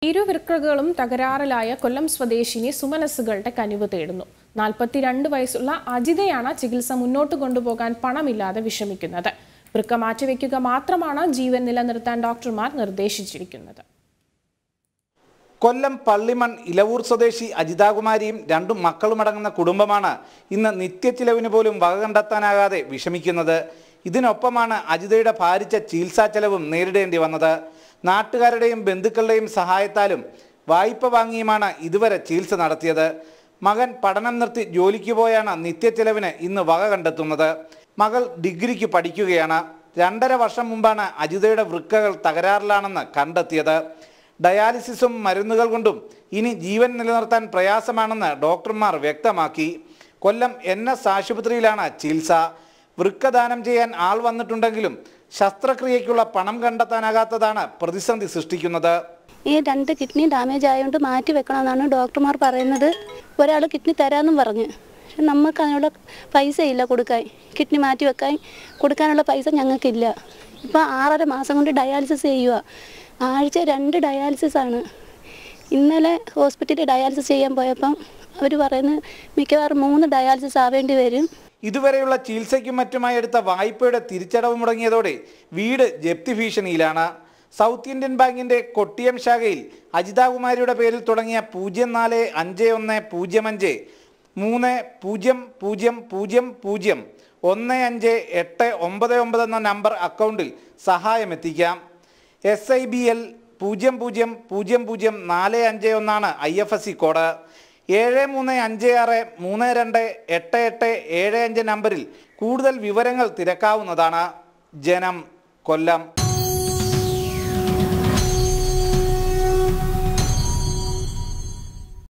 ഇരുവൃക്കകളും തകരാറിലായ കൊല്ലം സ്വദേശിനി സുമനസ്സുകളുടെ കനിവ് തേടുന്നു നാൽപ്പത്തിരണ്ട് വയസ്സുള്ള അജിതയാണ് ചികിത്സ മുന്നോട്ട് കൊണ്ടുപോകാൻ പണമില്ലാതെ വിഷമിക്കുന്നത് വൃക്ക മാറ്റിവെക്കുക മാത്രമാണ് ജീവൻ നിലനിർത്താൻ ഡോക്ടർമാർ നിർദ്ദേശിച്ചിരിക്കുന്നത് കൊല്ലം പള്ളിമൺ ഇലവൂർ സ്വദേശി അജിതാകുമാരിയും രണ്ടു മക്കളുമടങ്ങുന്ന കുടുംബമാണ് ഇന്ന് നിത്യച്ചിലവിന് പോലും വക കണ്ടെത്താനാകാതെ വിഷമിക്കുന്നത് ഇതിനൊപ്പമാണ് അജിതയുടെ ഭാരിച്ച ചികിത്സാ ചെലവും നേരിടേണ്ടി വന്നത് നാട്ടുകാരുടെയും ബന്ധുക്കളുടെയും സഹായത്താലും വായ്പ വാങ്ങിയുമാണ് ഇതുവരെ ചികിത്സ നടത്തിയത് മകൻ പഠനം നിർത്തി ജോലിക്ക് പോയാണ് നിത്യച്ചിലവിന് ഇന്ന് വക കണ്ടെത്തുന്നത് മകൾ ഡിഗ്രിക്ക് പഠിക്കുകയാണ് രണ്ടര വർഷം മുമ്പാണ് അജിതയുടെ വൃക്കകൾ തകരാറിലാണെന്ന് കണ്ടെത്തിയത് ഡയാലിസിസും മരുന്നുകൾ കൊണ്ടും ഇനി ജീവൻ നിലനിർത്താൻ പ്രയാസമാണെന്ന് ഡോക്ടർമാർ വ്യക്തമാക്കി കൊല്ലം എൻ എസ് ആശുപത്രിയിലാണ് ചികിത്സ വൃക്ക ദാനം ചെയ്യാൻ ആൾ വന്നിട്ടുണ്ടെങ്കിലും ശസ്ത്രക്രിയയ്ക്കുള്ള പണം കണ്ടെത്താനാകാത്തതാണ് പ്രതിസന്ധി സൃഷ്ടിക്കുന്നത് ഈ രണ്ട് കിഡ്നി ഡാമേജ് ആയതുകൊണ്ട് മാറ്റി വെക്കണമെന്നാണ് ഡോക്ടർമാർ പറയുന്നത് ഒരാൾ കിഡ്നി തരാമെന്നും പറഞ്ഞ് പക്ഷെ നമുക്ക് അതിനുള്ള പൈസ ഇല്ല കൊടുക്കാൻ കിഡ്നി മാറ്റി വെക്കാൻ കൊടുക്കാനുള്ള പൈസ ഞങ്ങൾക്കില്ല ഇപ്പോൾ ആറര മാസം കൊണ്ട് ഡയാലിസിസ് ചെയ്യുക ആഴ്ച രണ്ട് ഡയാലിസിസ് ആണ് ഇന്നലെ ഹോസ്പിറ്റലിൽ ഡയാലിസിസ് ചെയ്യാൻ പോയപ്പം അവർ പറയുന്നത് മിക്കവാറും മൂന്ന് ഡയാലിസിസ് ആവേണ്ടി വരും ഇതുവരെയുള്ള ചികിത്സയ്ക്കും മറ്റുമായി എടുത്ത വായ്പയുടെ തിരിച്ചടവ് മുടങ്ങിയതോടെ വീട് ജപ്തി ഭീഷണിയിലാണ് സൗത്ത് ഇന്ത്യൻ ബാങ്കിന്റെ കൊട്ടിയം ശാഖയിൽ അജിതാകുമാരിയുടെ പേരിൽ തുടങ്ങിയ പൂജ്യം നാല് അഞ്ച് ഒന്ന് പൂജ്യം അഞ്ച് മൂന്ന് പൂജ്യം പൂജ്യം പൂജ്യം പൂജ്യം ഒന്ന് അഞ്ച് എട്ട് ഒമ്പത് ഒമ്പത് എന്ന നമ്പർ അക്കൗണ്ടിൽ സഹായം എത്തിക്കാം എസ് ഐ ബി എൽ പൂജ്യം പൂജ്യം പൂജ്യം പൂജ്യം നാല് അഞ്ച് ഒന്നാണ് I F S C code ഏഴ് മൂന്ന് അഞ്ച് ആറ് മൂന്ന് രണ്ട് എട്ട് എട്ട് ഏഴ് അഞ്ച് നമ്പറിൽ കൂടുതൽ വിവരങ്ങൾ തിരക്കാവുന്നതാണ് ജനം കൊല്ലം